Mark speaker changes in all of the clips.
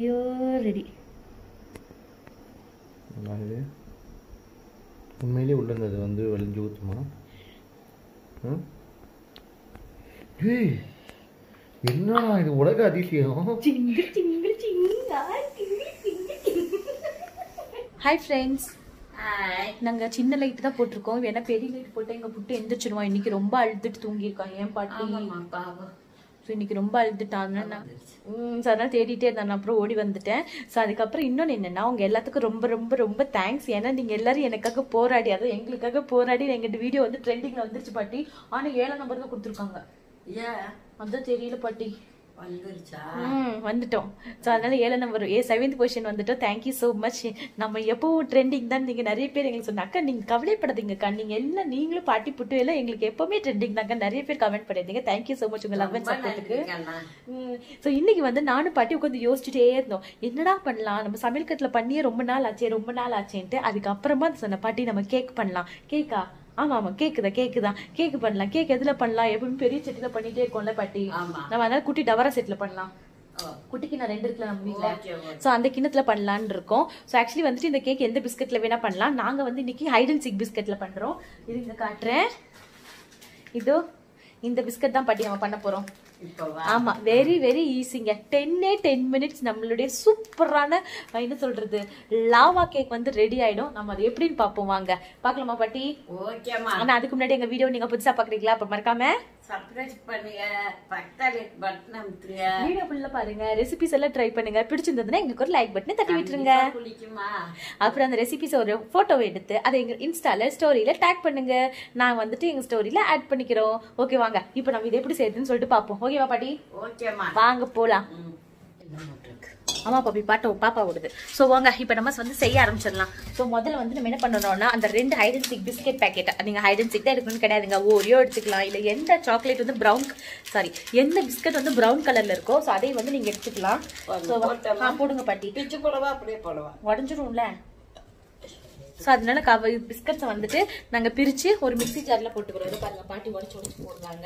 Speaker 1: ஐயோ ரெடி
Speaker 2: அது உண்மையிலே உள்ள இருந்தது வந்து வலிஞ்சு ஊற்றுமா ம்? ஏய் என்னடா இது உலக அதிசயம்
Speaker 1: ஹாய் ஃப்ரெண்ட்ஸ் நாங்க சின்ன லைட் தான் போட்டிருக்கோம் வேணா பெரிய லைட் போட்டு எங்க புட்டு எந்திரிச்சிருவோம் இன்னைக்கு ரொம்ப அழுதுட்டு தூங்கியிருக்கான் ஏன் பாட்டி ஸோ இன்னைக்கு ரொம்ப அழுதுட்டான் அதனால நான் ம், so அதனால தேடிட்டே இருந்தேன் நான் அப்புறம் ஓடி வந்துட்டேன் ஸோ அதுக்கப்புறம் இன்னொன்று என்னன்னா உங்க எல்லாத்துக்கும் ரொம்ப ரொம்ப ரொம்ப தேங்க்ஸ் ஏன்னா நீங்க எல்லாரும் எனக்காக போராடி அதுவும் எங்களுக்காக போராடி எங்கிட்ட வீடியோ வந்து ட்ரெண்டிங்ல வந்துருச்சு பாட்டி ஆனா ஏழாம் நம்பர் தான் கொடுத்துருக்காங்க
Speaker 3: ஏன்
Speaker 1: அதான் தெரியல பாட்டி
Speaker 3: வந்துருச்சா
Speaker 1: ம் வந்துட்டோம் ஸோ அதனால ஏழு நம்பர் ஏ செவன்த் பொசிஷன் வந்துட்டோம் தேங்க்யூ ஸோ மச் நம்ம எப்பவும் ட்ரெண்டிங் தான் நீங்கள் நிறைய பேர் எங்களுக்கு சொன்ன அக்கா நீங்கள் கவலைப்படாதீங்கக்கா நீங்கள் எல்லாம் நீங்களும் பாட்டி புட்டு எல்லாம் எங்களுக்கு எப்பவுமே ட்ரெண்டிங் தாங்க நிறைய பேர் கமெண்ட் பண்ணிருந்தீங்க தேங்க்யூ ஸோ மச் உங்கள் லவ் அண்ட் சப்போர்ட்டுக்கு ஸோ இன்னைக்கு வந்து நானும் பாட்டி உட்காந்து யோசிச்சுட்டே இருந்தோம் என்னடா பண்ணலாம் நம்ம சமையல் கட்டில் பண்ணியே ரொம்ப நாள் ஆச்சே ரொம்ப நாள் ஆச்சேன்ட்டு அதுக்கப்புறமா சொன்ன பாட்டி நம்ம கேக் பண்ணலாம் கேக்கா ஆமா ஆமா கேக்குதா கேக்குதா கேக்கு பண்ணலாம் கேக் எதுல பண்ணலாம் எப்பவுமே பெரிய செட்டில பண்ணிட்டே இருக்கோம்ல பாட்டி
Speaker 3: ஆமா.
Speaker 1: நம்ம அதனால குட்டி டவரா செட்ல பண்ணலாம்
Speaker 3: ஓ.
Speaker 1: குட்டிக்கு நான் ரெண்டு இருக்குல்ல நம்ம வீட்ல
Speaker 3: ஓகே, ஓகே.
Speaker 1: ஸோ அந்த கிண்ணத்துல பண்ணலான்னு இருக்கோம் ஸோ ஆக்சுவலி வந்துட்டு இந்த கேக் எந்த பிஸ்கட்ல வேணா பண்ணலாம் நாங்க வந்து இன்னைக்கு ஹைட் அண்ட் சிக் பிஸ்கட்ல பண்றோம் இது இங்க காட்டுறேன் இதோ இந்த பிஸ்கட் தான் பாட்டி நம்ம பண்ண போறோம்
Speaker 3: இப்போ வா
Speaker 1: ஆமா வெரி வெரி ஈஸிங்க டென்னே டென் மினிட்ஸ் நம்மளுடைய சூப்பரான அஹ், என்ன சொல்றது லாவா கேக் வந்து ரெடி ஆயிடும் நம்ம அது எப்படின்னு பார்ப்போம் வாங்க பார்க்கலாமா பாட்டி
Speaker 3: ஓகேம்மா
Speaker 1: ஆனா அதுக்கு முன்னாடி எங்க வீடியோ நீங்க புதுசா பாக்குறீங்களா அப்ப மறக்காம
Speaker 3: சர்ப்ரைஸ் பண்ணுங்க பக்கத்தால பட்டன் அமுத்துங்க
Speaker 1: வீடியோ ஃபுல்லா பாருங்க ரெசிபிஸ் எல்லாம் ட்ரை பண்ணுங்க பிடிச்சிருந்ததுன்னா எங்களுக்கு ஒரு லைக் பட்டனை தட்டி விட்டுருங்க
Speaker 3: கண்டிப்பா குளிக்குமா
Speaker 1: அப்புறம் அந்த ரெசிபிஸ் ஒரு போட்டோ எடுத்து அதை எங்க இன்ஸ்டால ஸ்டோரியில டேக் பண்ணுங்க நான் வந்துட்டு எங்க ஸ்டோரியில ஆட் பண்ணிக்கிறோம் ஓகே வாங்க இப்போ நம்ம இதை எப்படி செய்யுதுன்னு சொல்லிட்டு பார்ப்போம் ஓகேவா பாட்டி
Speaker 3: ஓகேம்மா
Speaker 1: வாங்க போலாம்
Speaker 3: ம். என்ன போட்டிருக்கு?
Speaker 1: ஆமா பாப்பி பாட்டோ பாப்பா ஓடுது ஸோ வாங்க இப்போ நம்ம வந்து செய்ய ஆரம்பிச்சிடலாம் ஸோ முதல்ல வந்து நம்ம என்ன பண்ணணும்னா அந்த ரெண்டு hide and seek biscuit packet நீங்கள் ஹைட் அண்ட் சிக் தான் எடுக்கணும்னு கிடையாதுங்க ஓரியோ எடுத்துக்கலாம் இல்லை எந்த சாக்லேட் வந்து ப்ரௌன் சாரி எந்த பிஸ்கட் வந்து ப்ரௌன் கலர்ல இருக்கோ ஸோ அதை வந்து நீங்கள் எடுத்துக்கலாம் ஸோ
Speaker 3: போட்டோமா?
Speaker 1: போடுங்க பாட்டி
Speaker 3: பிச்சு போடவா அப்படியே போடவா
Speaker 1: உடஞ்சிரும்ல ஸோ அதனால கவ பிஸ்கட்ஸை வந்துட்டு நாங்கள் பிரித்து ஒரு மிக்ஸி ஜாரில் போட்டுக்கிறோம் இது பாருங்க பாட்டி உடச்சி உடச்சி போடுறாங்க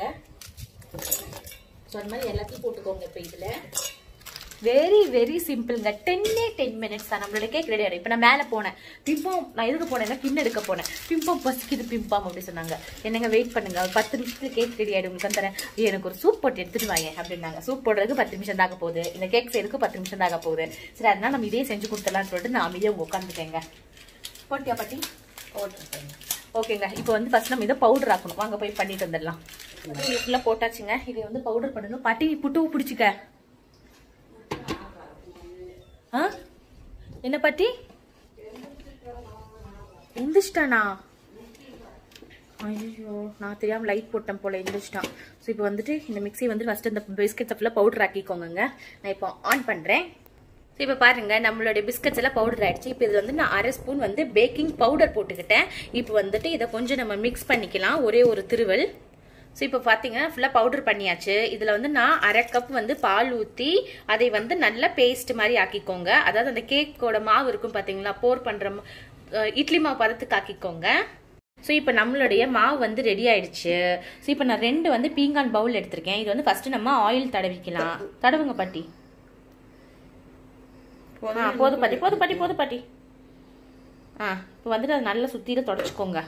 Speaker 1: ஸோ அந்த மாதிரி எல்லாத்தையும் போட்டுக்கோங்க இப்போ இதில் வெரி வெரி சிம்பிள்ங்க டென்னே டென் மினிட்ஸ் தான் நம்மளோட கேக் ரெடி ஆகிடும் இப்போ நான் மேலே போனேன் பிம்பம் நான் எதுக்கு போனேன்னா பின் எடுக்க போனேன் பிம்பம் பசிக்குது பிம்பம் அப்படி சொன்னாங்க என்னங்க வெயிட் பண்ணுங்க ஒரு பத்து நிமிஷத்துல கேக் ரெடி ஆகிடும் உங்களுக்கு தரேன் ஐயோ, எனக்கு ஒரு சூப் போட்டு எடுத்துட்டு வாங்க அப்படின்னாங்க சூப் போடுறதுக்கு பத்து நிமிஷம் தாக்க போகுது இந்த கேக் செய்யறதுக்கு பத்து நிமிஷம் தாக்க போகுது சரி அதனால நம்ம இதே செஞ்சு கொடுத்துடலாம்னு சொல்லிட்டு நான் அமைதியாக உங்க உட்காந்துட்டேங்க போட்டியா பாட்டி
Speaker 3: போட்டுருக்கேன்
Speaker 1: ஓகேங்க இப்போ வந்து ஃபர்ஸ்ட் நம்ம இதை பவுடர் ஆக்கணும் வாங்க போய் பண்ணிட்டு வந்துடலாம் இது ஃபுல்லாக போட்டாச்சுங்க இதை வந்து பவுடர் பண்ணணும் பாட்டி புட்டு பிடிச்சிக்க ஆ என்ன பாட்டி எந்திரிச்சிட்டானா ஐயோ நான் தெரியாம லைட் போட்டேன் போல எந்திரிச்சிட்டான் ஸோ இப்போ வந்துட்டு இந்த மிக்ஸி வந்து ஃபர்ஸ்ட் இந்த பிஸ்கெட்ஸை ஃபுல்லாக பவுடர் ஆக்கிக்கோங்க நான் இப்போ ஆன் பண்ணுறேன் ஸோ இப்போ பாருங்க நம்மளுடைய பிஸ்கட்ஸ் எல்லாம் பவுடர் ஆயிடுச்சு இப்போ இது வந்து நான் அரை ஸ்பூன் வந்து பேக்கிங் பவுடர் போட்டுக்கிட்டேன் இப்போ வந்துட்டு இதை கொஞ்சம் நம்ம மிக்ஸ் பண்ணிக்கலாம் ஒரே ஒரு திருவல் ஸோ இப்போ பார்த்தீங்கன்னா ஃபுல்லாக பவுடர் பண்ணியாச்சு இதில் வந்து நான் அரை கப் வந்து பால் ஊற்றி அதை வந்து நல்லா பேஸ்ட் மாதிரி ஆக்கிக்கோங்க அதாவது அந்த கேக்கோட மாவு இருக்கும் பார்த்தீங்களா போர் பண்ணுற இட்லி மாவு பதத்துக்கு ஆக்கிக்கோங்க ஸோ இப்போ நம்மளுடைய மாவு வந்து ரெடி ஆயிடுச்சு ஸோ இப்போ நான் ரெண்டு வந்து பீங்கான் பவுல் எடுத்திருக்கேன் இது வந்து ஃபர்ஸ்ட் நம்ம ஆயில் தடவிக்கலாம் தடவுங்க பாட்டி ஆ போதும் பாட்டி போதும் பாட்டி போதும் பாட்டி ஆ இப்போ வந்துட்டு அதை நல்லா சுற்றில தொடச்சிக்கோங்க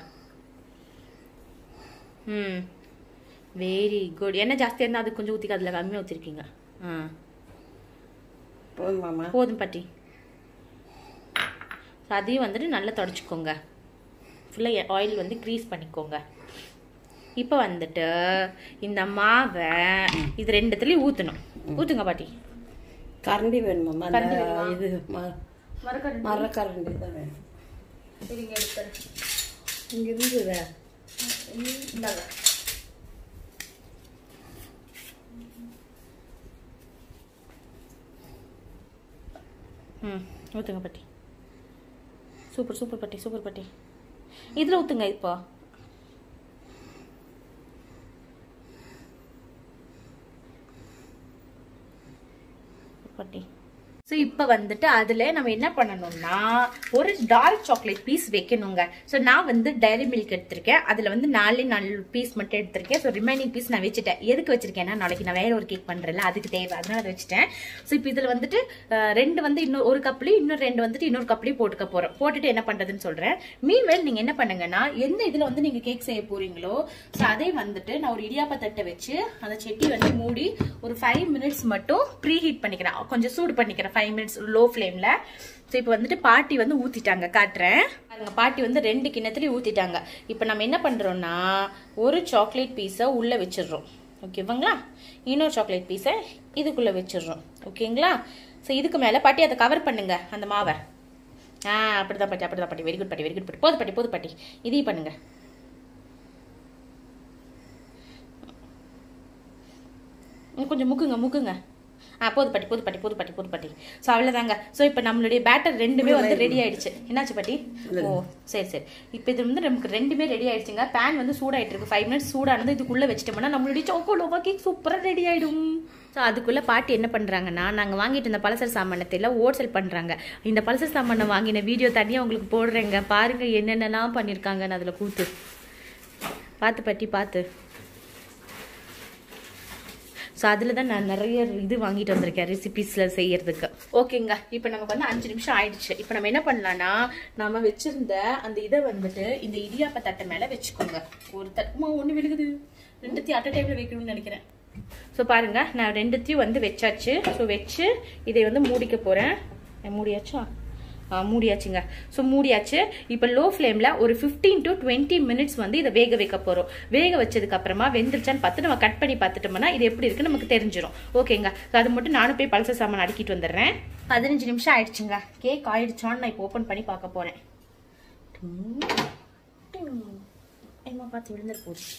Speaker 1: ம் வெரி குட் என்ன ஜாஸ்தியாக இருந்தால் அது கொஞ்சம் ஊற்றிக்க அதில் கம்மியாக ஊற்றிருக்கீங்க ஆ
Speaker 3: போதுமாம்மா
Speaker 1: போதும் பாட்டி So, அதையும் வந்துட்டு நல்லா தொடச்சிக்கோங்க ஃபுல்லாக ஆயில் வந்து க்ரீஸ் பண்ணிக்கோங்க இப்போ வந்துட்டு இந்த மாவை இது ரெண்டுத்துலேயும் ஊற்றணும் ஊற்றுங்க பாட்டி
Speaker 3: கரண்டி வேணுமாம்மா அந்த
Speaker 1: கரண்டி வேணுமா?
Speaker 3: இது ம-
Speaker 1: மரக்கரண்டி
Speaker 3: மரக்கரண்டி தான் வேணும்
Speaker 1: சரிங்க எடுத்துறேன்
Speaker 3: இங்க இருந்துதா
Speaker 1: இந்தாங்க ம் ஊற்றுங்க பாட்டி சூப்பர் சூப்பர் பாட்டி சூப்பர் பாட்டி இதில் ஊற்றுங்க இப்போ பாட்டி ஸோ இப்போ வந்துட்டு அதில் நம்ம என்ன பண்ணணும்னா ஒரு டார்க் சாக்லேட் பீஸ் வைக்கணுங்க ஸோ நான் வந்து டைரி மில்க் எடுத்திருக்கேன் அதில் வந்து நாலே நாலு பீஸ் மட்டும் எடுத்திருக்கேன் ஸோ ரிமைனிங் பீஸ் நான் வச்சுட்டேன் எதுக்கு வச்சிருக்கேன்னா நாளைக்கு நான் வேற ஒரு கேக் பண்ணுறேன்ல அதுக்கு தேவை அதனால அதை வச்சுட்டேன் ஸோ இப்போ இதில் வந்துட்டு அஹ், ரெண்டு வந்து இன்னும் ஒரு கப்லையும் இன்னும் ரெண்டு வந்துட்டு இன்னொரு கப்லையும் போட்டுக்க போகிறோம் போட்டுட்டு என்ன பண்ணுறதுன்னு சொல்கிறேன் மீன்வேல் நீங்கள் என்ன பண்ணுங்கன்னா எந்த இதில் வந்து நீங்கள் கேக் செய்ய போறீங்களோ ஸோ அதே வந்துட்டு நான் ஒரு இடியாப்ப தட்டை வச்சு அந்த செட்டி வந்து மூடி ஒரு ஃபைவ் மினிட்ஸ் மட்டும் ப்ரீ ஹீட் பண்ணிக்கிறேன் கொஞ்சம் சூடு பண்ணிக்கிறேன் ஃபைவ் மினிட்ஸ் லோ ஃப்ளேமில் ஸோ இப்போ வந்துட்டு பாட்டி வந்து ஊற்றிட்டாங்க காட்டுறேன் பாருங்க பாட்டி வந்து ரெண்டு கிண்ணத்துலேயும் ஊற்றிட்டாங்க இப்போ நம்ம என்ன பண்ணுறோம்னா ஒரு சாக்லேட் பீஸை உள்ளே வச்சிடுறோம் ஓகேவாங்களா இன்னொரு சாக்லேட் பீஸை இதுக்குள்ளே வச்சிடுறோம் ஓகேங்களா ஸோ இதுக்கு மேலே பாட்டி அதை கவர் பண்ணுங்க அந்த மாவை ஆ அப்படிதான் பாட்டி அப்படிதான் பாட்டி வெரி குட் பாட்டி வெரி குட் பாட்டி போது பாட்டி போது பாட்டி இதையும் பண்ணுங்க இன்னும் கொஞ்சம் முக்குங்க முக்குங்க ஆ போது பாட்டி போது பாட்டி போது பாட்டி போது பாட்டி ஸோ அவ்வளோதாங்க ஸோ இப்போ நம்மளுடைய பேட்டர் ரெண்டுமே வந்து ரெடி ஆயிடுச்சு என்னாச்சு பாட்டி ஓ சரி சரி இப்போ இது வந்து நமக்கு ரெண்டுமே ரெடி ஆயிடுச்சுங்க பேன் வந்து சூடாயிட்டு இருக்கு ஃபைவ் மினிட்ஸ் சூடானது இதுக்குள்ளே வச்சிட்டோம்னா நம்மளுடைய சோக்கோலோவா கேக் சூப்பராக ரெடி ஆயிடும் ஸோ அதுக்குள்ளே பாட்டி என்ன பண்ணுறாங்கன்னா நாங்கள் வாங்கிட்டு இந்த பலசர் சாமானத்தில் ஹோல்சேல் பண்ணுறாங்க இந்த பலசர் சாமானை வாங்கின வீடியோ தனியாக உங்களுக்கு போடுறேங்க பாருங்கள் என்னென்னலாம் பண்ணியிருக்காங்கன்னு அதில் கூத்து பார்த்து பாட்டி பார்த்து ஸோ அதில் தான் நான் நிறைய இது வாங்கிட்டு வந்திருக்கேன் ரெசிபிஸில் செய்யறதுக்கு ஓகேங்க இப்போ நமக்கு வந்து அஞ்சு நிமிஷம் ஆயிடுச்சு இப்போ நம்ம என்ன பண்ணலாம்னா நம்ம வச்சிருந்த அந்த இதை வந்துட்டு இந்த இடியாப்ப தட்டை மேலே வச்சுக்கோங்க ஒரு தட்டுமா ஒன்று விழுகுது ரெண்டுத்தையும் அட்ட டைமில் வைக்கணும்னு நினைக்கிறேன் ஸோ பாருங்க நான் ரெண்டுத்தையும் வந்து வச்சாச்சு ஸோ வச்சு இதை வந்து மூடிக்க போகிறேன் மூடியாச்சா ஆ, மூடியாச்சுங்க ஸோ மூடியாச்சு இப்போ லோ ஃப்ளேமில் ஒரு ஃபிஃப்டீன் டு டுவெண்ட்டி மினிட்ஸ் வந்து இதை வேக வைக்க போகிறோம் வேக வச்சதுக்கு அப்புறமா வெந்துருச்சான்னு பார்த்து நம்ம கட் பண்ணி பார்த்துட்டோம்னா இது எப்படி இருக்குன்னு நமக்கு தெரிஞ்சிடும் ஓகேங்க ஸோ அது மட்டும் நானும் போய் பல்ச சாமான் அடிக்கிட்டு வந்துடுறேன் பதினஞ்சு நிமிஷம் ஆயிடுச்சுங்க கேக் ஆயிடுச்சான்னு நான் இப்போ ஓப்பன் பண்ணி பார்க்க போகிறேன் ஏமா பார்த்து விழுந்துட்டு போச்சு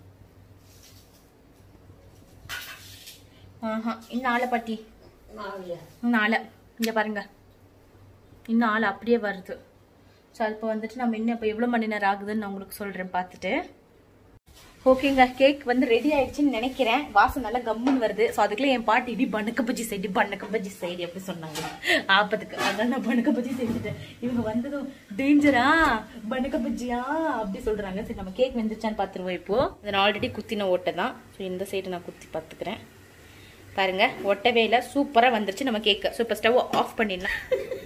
Speaker 1: ஆஹா இன்னும் ஆளை பாட்டி
Speaker 3: மாவியா
Speaker 1: இன்னும் ஆளை இங்கே பாருங்க இன்னும் ஆள் அப்படியே வருது ஸோ இப்போ வந்துட்டு நம்ம இன்னும் இப்போ எவ்வளோ மணி நேரம் ஆகுதுன்னு நான் உங்களுக்கு சொல்கிறேன் பார்த்துட்டு ஓகேங்க கேக் வந்து ரெடி ஆயிடுச்சுன்னு நினைக்கிறேன் வாசம் நல்லா கம்முன்னு வருது ஸோ அதுக்குள்ள என் பாட்டி இடி பணுக்க பஜ்ஜி சைடு பணுக்க பஜ்ஜி சைடு அப்படி சொன்னாங்க ஆப்பத்துக்கு அதனால நான் பணுக்க பஜ்ஜி செஞ்சுட்டேன் இவங்க வந்ததும் டேஞ்சரா பணுக்க பஜ்ஜியா அப்படி சொல்றாங்க சரி நம்ம கேக் வெந்துருச்சான்னு பார்த்துருவோம் இப்போ இதை நான் ஆல்ரெடி குத்தின ஓட்டை தான் ஸோ இந்த சைடு நான் குத்தி பார்த்துக்கிறேன் பாருங்க ஒட்டவே இல்லை சூப்பராக வந்துருச்சு நம்ம கேக்கு ஸோ இப்போ ஸ்டவ் ஆஃப் பண்ணிடலாம்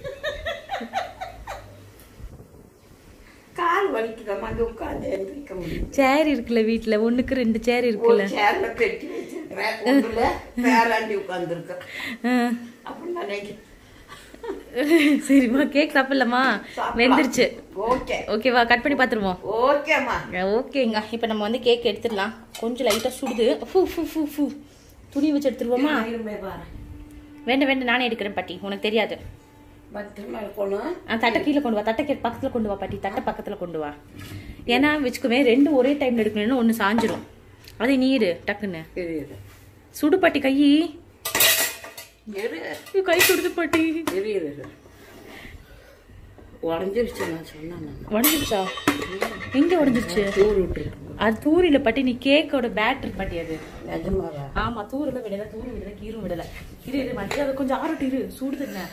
Speaker 3: கால் வலிக்குத மாதிரி உட்காந்து எந்திரிக்க முடியும்
Speaker 1: சேர் இருக்குல்ல வீட்டில் ஒன்றுக்கு ரெண்டு சேர்
Speaker 3: ஒரு சேர்ல பெட்டி வச்சிருக்கிறேன் ஒண்ணுல பேராண்டி உட்காந்துருக்க அப்படின்னு நினைக்கிறேன்
Speaker 1: சரிம்மா கேக் சாப்பிடலாமா வெந்துருச்சு
Speaker 3: ஓகே
Speaker 1: ஓகேவா கட் பண்ணி பார்த்துருவோம்
Speaker 3: ஓகேம்மா
Speaker 1: ஓகேங்க இப்போ நம்ம வந்து கேக் எடுத்துடலாம் கொஞ்சம் லைட்டாக சுடுது ஃபூ ஃபூ ஃபூ ஃபூ துணி வச்சு எடுத்துருவோமா
Speaker 3: இருமே பாரு
Speaker 1: வேண்டாம் வேண்டாம் நானே எடுக்கிறேன் பாட்டி உனக்கு தெரியாது
Speaker 3: பத்திரமா இருக்கணும்
Speaker 1: ஆ தட்டை கீழே கொண்டு வா தட்டை கீழே பக்கத்தில் கொண்டு வா பாட்டி தட்டை பக்கத்தில் கொண்டு வா ஏன்னா வச்சுக்குவேன் ரெண்டு ஒரே டைமில் எடுக்கணும்னு ஒன்று சாஞ்சிரும் அதே நீரு டக்குன்னு
Speaker 3: இரு இரு
Speaker 1: சுடு பாட்டி கை
Speaker 3: இரு
Speaker 1: ஐயோ, கை சுடுது பாட்டி
Speaker 3: இரு இரு இரு உடஞ்சிருச்சு நான் சொன்னேன் நான்
Speaker 1: உடஞ்சிருச்சா எங்க உடஞ்சிருச்சு
Speaker 3: தூர் விட்டுருக்கு
Speaker 1: அது தூரில பாட்டி நீ கேக்கோட பேட்டரி பாட்டி அது
Speaker 3: நிஜமாவா
Speaker 1: ஆமா தூரில விடல தூரி விடல கீரும் விடல இரு இரு மச்சி அதை கொஞ்சம் ஆறட்டு இரு சூடுது என்ன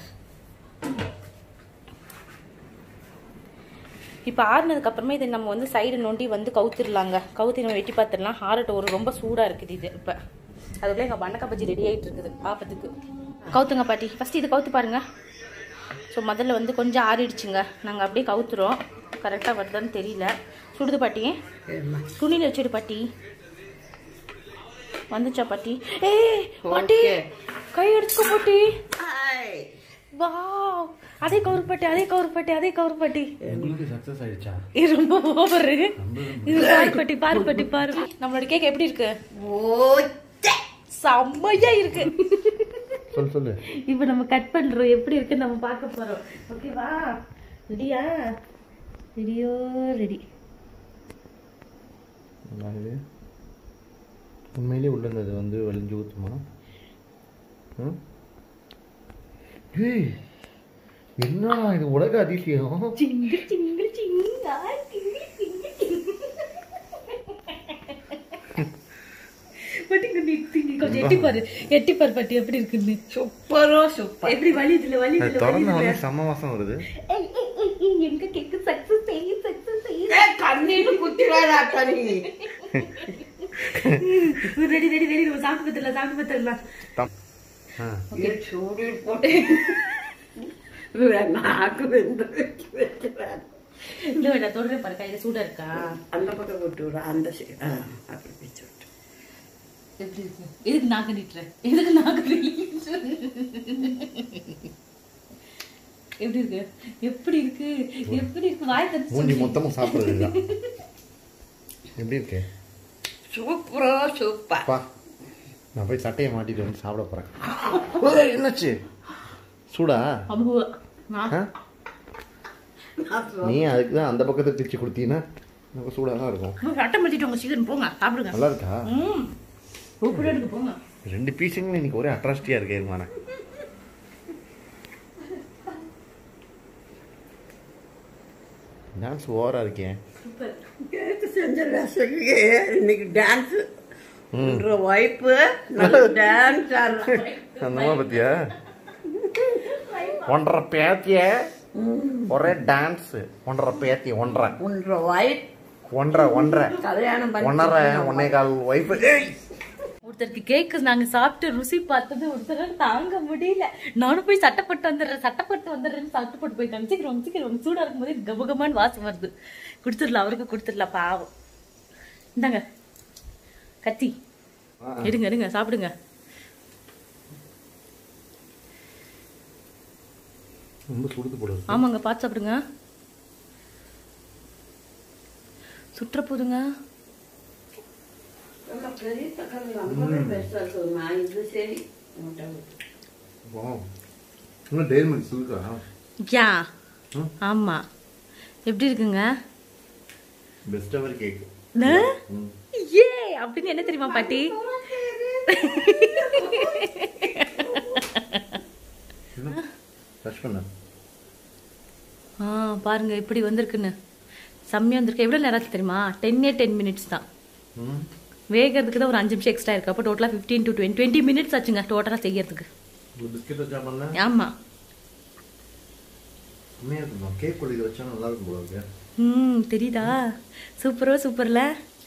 Speaker 1: இப்போ ஆறுனதுக்கு அப்புறமா இதை நம்ம வந்து சைடு நோண்டி வந்து கவுத்திடலாங்க கவுத்தி நம்ம வெட்டி பார்த்துடலாம் ஆறட்டு ஒரு ரொம்ப சூடா இருக்குது இது இப்போ அதுக்குள்ள எங்கள் பண்ணக்கா பஜ்ஜி ரெடி ஆயிட்டு இருக்குது ஆப்பத்துக்கு கவுத்துங்க பாட்டி ஃபர்ஸ்ட் இது கவுத்து பாருங்க ஸோ முதல்ல வந்து கொஞ்சம் ஆறிடுச்சுங்க நாங்கள் அப்படியே கவுத்துறோம் கரெக்டாக வருதான்னு தெரியல சுடுது பாட்டி
Speaker 3: சரிம்மா
Speaker 1: துணியில் வச்சுடு பாட்டி வந்துச்சா பாட்டி ஏய் பாட்டி
Speaker 3: Okay.
Speaker 1: கை அடிச்சுக்கோ பாட்டி
Speaker 3: ஹாய்
Speaker 1: வா அதே கவுரு பாட்டி அதே கவுரு பாட்டி அதே கவுரு பாட்டி
Speaker 2: உங்களுக்கு சக்ஸஸ் ஆயிடுச்சா
Speaker 1: இது ரொம்ப ஓவர் இது பாரு பாட்டி பாரு பாட்டி பாரு நம்மளோட கேக் எப்படி இருக்கு
Speaker 3: ஓச்சே
Speaker 1: செம்மையா இருக்கு
Speaker 2: சொல்லு சொல்லு
Speaker 1: இப்போ நம்ம கட் பண்றோம் எப்படி இருக்குன்னு நம்ம பார்க்க போறோம் ஓகேவா ரெடியா ரெடியோ ரெடி
Speaker 2: நல்லா இது உண்மையிலே உள்ள இருந்தது வந்து வலிஞ்சு ஊற்றுமா ம்? ஏய் என்னடா இது உலக அதிசயம்
Speaker 1: சிங்கு சிங்கு சிங்கா சிங்கு சிங்கு சிங்கு பாட்டி குட்டி கொஞ்சம் எட்டி பாரு எட்டி பாரு பாட்டி எப்படி இருக்குன்னு
Speaker 3: சூப்பரோ சூப்பர்
Speaker 1: எப்படி வலி இதுல வலி
Speaker 2: அது திறந்த உடனே செம்ம வாசம் வருது
Speaker 1: எங்க கேக்கு சக்சஸ் செய்யும் சக்சஸ் செய்யும்
Speaker 3: ஏ கண்ணீரு குத்திடாடா கனி
Speaker 1: ரெடி ரெடி ரெடி நம்ம சாப்பிட்டு பத்திரலாம் சாப்பிட்டு பத்திரலாம்
Speaker 2: தம் ஆ
Speaker 3: இது சூடு போட்டு நாக்கு வெந்து வைக்கிறார்
Speaker 1: இல்ல நான் தொடரே பாரு கையில சூடா இருக்கா
Speaker 3: அந்த பக்கம் விட்டு விட அந்த சைடு ஆ அப்படி பிச்சு விட்டு
Speaker 1: எப்படி இருக்கு எதுக்கு நாக்கு நீட்டுறேன் எதுக்கு நாக்கு நீட்டுற? எப்படி இருக்கு எப்படி இருக்கு எப்படி இருக்கு வாய் தந்து
Speaker 2: மூஞ்சி மொத்தமாக சாப்பிட்றது தான் எப்படி இருக்கு
Speaker 3: சூப்பரோ சூப்பர்
Speaker 2: பா நான் போய் சட்டையை மாட்டிட்டு வந்து சாப்பிட போகிறேன் என்னாச்சு சூடா
Speaker 1: அமுகுவா நான்
Speaker 2: ஆ நீ அதுக்கு தான் அந்த பக்கத்தை பிரித்து கொடுத்தீங்கன்னா நமக்கு சூடாக தான் இருக்கும்
Speaker 1: சட்டை மாட்டிட்டு உங்க சீக்கிரம் போங்க சாப்பிடுங்க
Speaker 2: நல்லா இருக்கா
Speaker 1: ம் சூப்பரா இருக்கு போங்க
Speaker 2: ரெண்டு பீஸுங்களும் இன்னைக்கு ஒரே அட்ராசிட்டியாக இருக்கு இருமாண்ணே டான்ஸ் ஓவராக இருக்கேன்
Speaker 1: சூப்பர்
Speaker 3: கேட்டு செஞ்ச ரசக்கு இன்னைக்கு டான்ஸ் உன்ற ஒய்ஃபு டான்ஸ் ஆடுறேன்
Speaker 2: அந்த பத்தியா ஒன்றரை பேத்திய ஒரே டான்ஸ் ஒன்றரை பேத்தி ஒன்றரை
Speaker 3: உன்ற ஒய்ஃப்
Speaker 2: ஒன்றரை ஒன்றரை
Speaker 3: கல்யாணம் பண்ணி
Speaker 2: ஒன்றரை ஒன்னே கால் ஒய்ஃபு
Speaker 1: ஒருத்தருக்கு கேக்கு நாங்க சாப்பிட்டு ருசி பார்த்தது ஒருத்தர் தாங்க முடியல நானும் போய் சட்டப்பட்டு வந்துடுறேன் சட்டப்பட்டு வந்துடுறேன்னு சாப்பிட்டு போட்டு போயிட்டாங்க சீக்கிரம் சீக்கிரம் சூடா இருக்கும்போது கபகமான்னு வாசம் வருது கொடுத்துடலாம் அவருக்கு கொடுத்துடலாம் பாவம் இந்தாங்க கத்தி எடுங்க எடுங்க சாப்பிடுங்க
Speaker 2: ரொம்ப சுடுது போடுது
Speaker 1: ஆமாங்க பார்த்து சாப்பிடுங்க சுற்ற போதுங்க
Speaker 3: ரொம்ப பெரிய தக்காளி ரொம்பவே பெருசா இருக்குதுமா இது சரி உன்கிட்ட விட்டு.
Speaker 2: இன்னும் டெய்லி மில்க் சில்கா
Speaker 1: யா
Speaker 2: ம்.
Speaker 1: ஆமா எப்படி இருக்குங்க
Speaker 2: பெஸ்ட் அவர் கேக்
Speaker 1: ந? ஏ அப்படின்னு என்ன தெரியுமா பாட்டி
Speaker 2: டச் பண்ண
Speaker 1: ஆ பாருங்க எப்படி வந்திருக்குன்னு செம்மையா வந்திருக்கு எவ்வளவு நேரத்தில் தெரியுமா டென்னே டென் மினிட்ஸ் தான்
Speaker 2: ம்
Speaker 1: வேகிறதுக்கு தான் ஒரு அஞ்சு நிமிஷம் எக்ஸ்ட்ரா இருக்கு அப்போ டோட்டலாக fifteen to twenty twenty minutes ஆச்சுங்க டோட்டலாக செய்யறதுக்கு
Speaker 2: ஒரு பிஸ்கெட் வச்சா பண்ண
Speaker 1: ஆமா
Speaker 2: உண்மையாக இருக்குமா கேக் கொள்ளைக்கு வச்சா நல்லா இருக்கும் போல இருக்கு
Speaker 1: ம் தெரியுதா சூப்பரோ சூப்பர்ல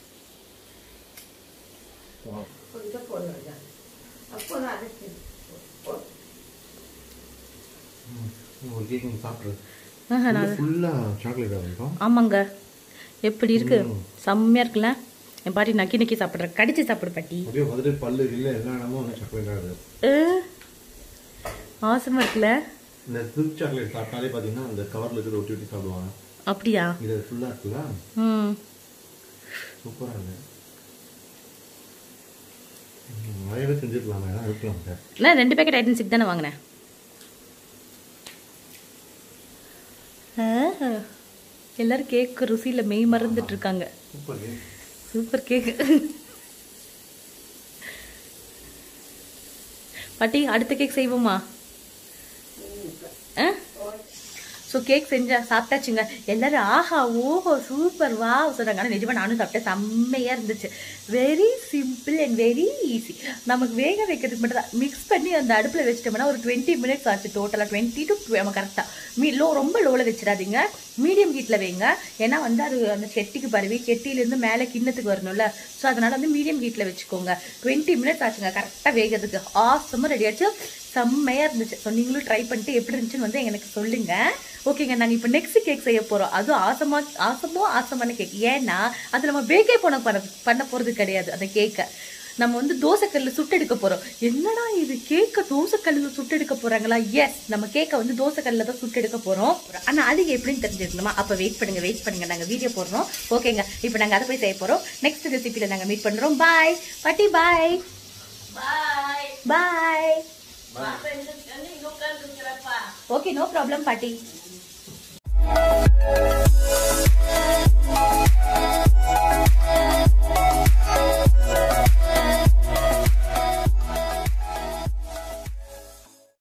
Speaker 3: கொஞ்சம் போடுறதா அப்போ நான் அரைச்சி
Speaker 2: ஒரு கேக் நீங்கள் சாப்பிட்றது
Speaker 1: ஆஹா, நான்
Speaker 2: ஃபுல்லாக சாக்லேட்டாக இருக்கும்
Speaker 1: ஆமாங்க எப்படி இருக்கு செம்மையா இருக்குல்ல என் பாட்டி நக்கி நக்கி சாப்பிட்றேன் கடிச்சு சாப்பிடு பாட்டி
Speaker 2: அப்படியே வந்துட்டு பல்லு இல்லை எல்லா இடமும் வந்து சாக்லேட்டாக இருக்குது
Speaker 1: அஹ், ஆசமா இருக்குல்ல
Speaker 2: இந்த சில்க் சாக்லேட் சாப்பிட்டாலே பார்த்தீங்கன்னா அந்த கவரில் இருக்கிறத ஒட்டி ஒட்டி சாப்பிடுவாங்க
Speaker 1: அப்படியா
Speaker 2: இது ஃபுல்லாக இருக்குல்ல
Speaker 1: ம்
Speaker 2: சூப்பராக இருக்கு ம், நிறையவே செஞ்சுருக்கலாம் மேடம் இருக்கலாம் சார்
Speaker 1: நான் ரெண்டு பேக்கெட் ஐட்டம்ஸுக்கு தானே வாங்கினேன் ஆஹா. எல்லாரும் கேக் ருசியில மெய் மறந்துட்டு இருக்காங்க
Speaker 2: சூப்பர்
Speaker 1: சூப்பர் கேக் பாட்டி அடுத்த கேக் செய்வோமா ஸோ கேக் செஞ்சா சாப்பிட்டாச்சுங்க எல்லாரும் ஆஹா ஓஹோ சூப்பர் வா சொன்னாங்க ஆனால் நிஜமாக நானும் சாப்பிட்டேன் செம்மையாக இருந்துச்சு very simple and very easy நமக்கு வேக வைக்கிறதுக்கு மட்டும் தான் மிக்ஸ் பண்ணி அந்த அடுப்பில் வச்சிட்டோம்னா ஒரு டுவெண்ட்டி மினிட்ஸ் ஆச்சு டோட்டலாக டுவெண்ட்டி டு நம்ம கரெக்டாக மீ லோ ரொம்ப லோவில் வச்சிடாதீங்க மீடியம் ஹீட்டில் வைங்க ஏன்னா வந்து அது அந்த செட்டிக்கு பரவி செட்டியிலேருந்து மேலே கிண்ணத்துக்கு வரணும்ல ஸோ அதனால் வந்து மீடியம் ஹீட்டில் வச்சுக்கோங்க டுவெண்ட்டி மினிட்ஸ் ஆச்சுங்க கரெக்டாக வேகிறதுக்கு ஆசமாக ரெடி ஆச்சு செம்மையாக இருந்துச்சு ஸோ நீங்களும் ட்ரை பண்ணிட்டு எப்படி இருந்துச்சுன்னு வந்து எனக்கு சொல்லுங்க ஓகேங்க நாங்கள் இப்போ நெக்ஸ்ட் கேக் செய்ய போகிறோம் அதுவும் ஆசமா ஆசமோ ஆசமான கேக் ஏன்னா அது நம்ம பேக்கே பண்ண பண்ண பண்ண போகிறது கிடையாது அந்த கேக்கை நம்ம வந்து தோசைக்கல்லில் சுட்டெடுக்க போகிறோம் என்னடா இது கேக்கை தோசைக்கல்லில் சுட்டெடுக்க போகிறாங்களா எஸ் நம்ம கேக்கை வந்து தோசைக்கல்லில் தான் சுட்டெடுக்க போகிறோம் ஆனால் அது எப்படின்னு தெரிஞ்சுக்கணுமா அப்போ வெயிட் பண்ணுங்க வெயிட் பண்ணுங்க நாங்கள் வீடியோ போடுறோம் ஓகேங்க இப்போ நாங்கள் அதை போய் செய்ய போகிறோம் நெக்ஸ்ட் ரெசிபியில் நாங்கள் மீட் பண்ணுறோம் பாய் பாட்டி பாய்
Speaker 3: பாய்
Speaker 1: பாய்
Speaker 3: பாப்பா இந்த தண்ணி உட்காந்துருக்கிறப்பா
Speaker 1: ஓகே நோ ப்ராப்ளம் பாட்டி